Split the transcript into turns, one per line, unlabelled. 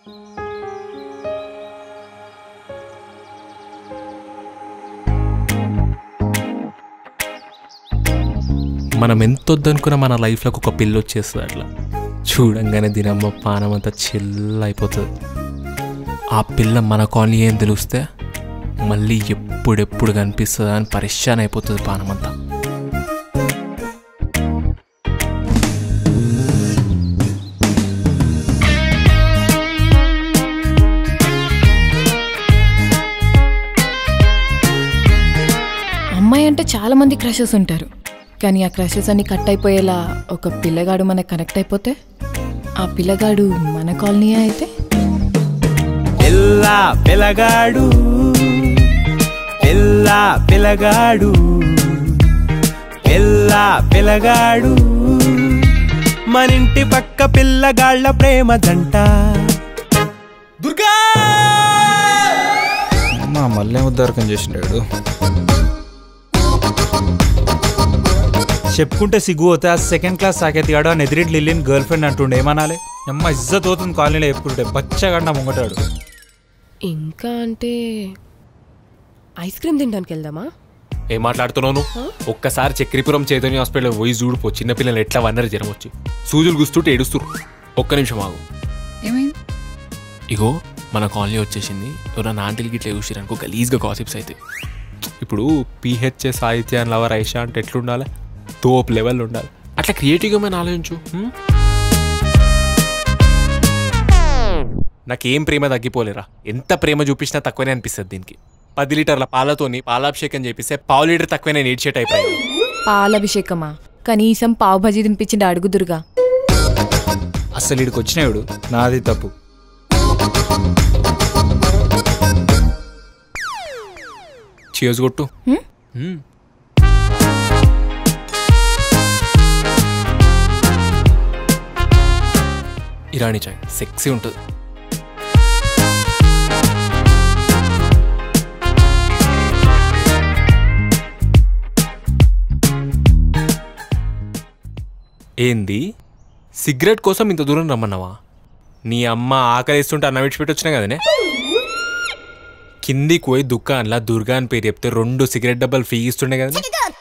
మనం ఎంత వద్దనుకున్నా మన లైఫ్లోకి ఒక పిల్ల వచ్చేస్తుంది అట్లా చూడంగానే దీనమ్మ పానం అంతా చిల్ అయిపోతుంది ఆ పిల్ల మన కాలనీ ఏం తెలిస్తే మళ్ళీ ఎప్పుడెప్పుడు కనిపిస్తుందా అని పరిశాన్ అయిపోతుంది పానం అంతా
అమ్మాయి అంటే చాలా మంది క్రషెస్ ఉంటారు కానీ ఆ క్రషెస్ అన్ని కట్ అయిపోయేలా ఒక పిల్లగాడు మనకు కనెక్ట్ అయిపోతే ఆ పిల్లగాడు మన కాలనీ అయితే
పిల్ల పిల్లగాడు పిల్ల పిల్లగాడు పిల్ల పిల్లగాడు మనింటి పక్క పిల్లగాళ్ళ ప్రేమ జంట దుర్గా
మా మళ్ళీ ఉద్దారకం చేసినాడు చెప్పుకుంటే సిగ్గు పోతే ఆ సెకండ్ క్లాస్ సాకెత్తిగాడు ఆ నెదిరెడ్డి లిల్లిన్ గర్ల్ ఫ్రెండ్ అంటుండే ఏమనాలి అమ్మ ఇజ్జత్ అవుతుంది కాలనీలో చెప్పుకుంటే బచ్చగాడు నా ముంగటాడు
ఇంకా అంటే ఐస్ క్రీమ్ తినడానికి వెళ్దామా
ఏం మాట్లాడుతున్నావు నువ్వు? ఒక్కసారి చక్రీపురం చైతన్య హాస్పిటల్ పోయి చూడిపో చిన్నపిల్లలు ఎట్లా వన్నరు జ్వరం వచ్చి సూదులు గుస్తుంటే ఏడుస్తురు ఒక్క నిమిషం ఆగు
ఏమైంది
ఇగో మన కాలనీ వచ్చేసింది ఎవరైనా ఆంటీలకి ఇట్లా చూసిరనుకో గలీజ్గా గాసిప్స్ అయితే ఇప్పుడు పిహెచ్ఏ సాహిత్య అని లవర్ ఐషా అంటే ఎట్లుండాలి తోప్ లెవెల్ ఉండాలి అట్లా క్రియేటివ్గా మనం ఆలోచించు హ్మ్? నాకేం ప్రేమ తగ్గిపోలేరా ఎంత ప్రేమ చూపించినా తక్కువనే అనిపిస్తుంది దీనికి పది లీటర్ల పాలతోని పాలాభిషేకం చేపిస్తే పావు లీటర్ తక్కువనే నీడ్చే టైప్ అయింది
పాలభిషేకమా కనీసం పావు భజీ తినిపించింది అడుగుదురుగా
అస్సలు ఇడికి వచ్చినాడు నాది తప్పు
చేజ్ కొట్టు
హ్మ్?
హ్మ్. ఇరానీ చాయ్ సెక్సీ ఉంటుంది ఏంది సిగరెట్ కోసం ఇంత దూరం రమ్మన్నావా నీ అమ్మ ఆకలిస్తుంటే అన్న విడిచిపెట్టి వచ్చినా కదనే కిందికి పోయి దుకాన్లా దుర్గా అని పేరు చెప్తే రెండు సిగరెట్ డబ్బాలు ఫ్రీ ఇస్తుండే కదా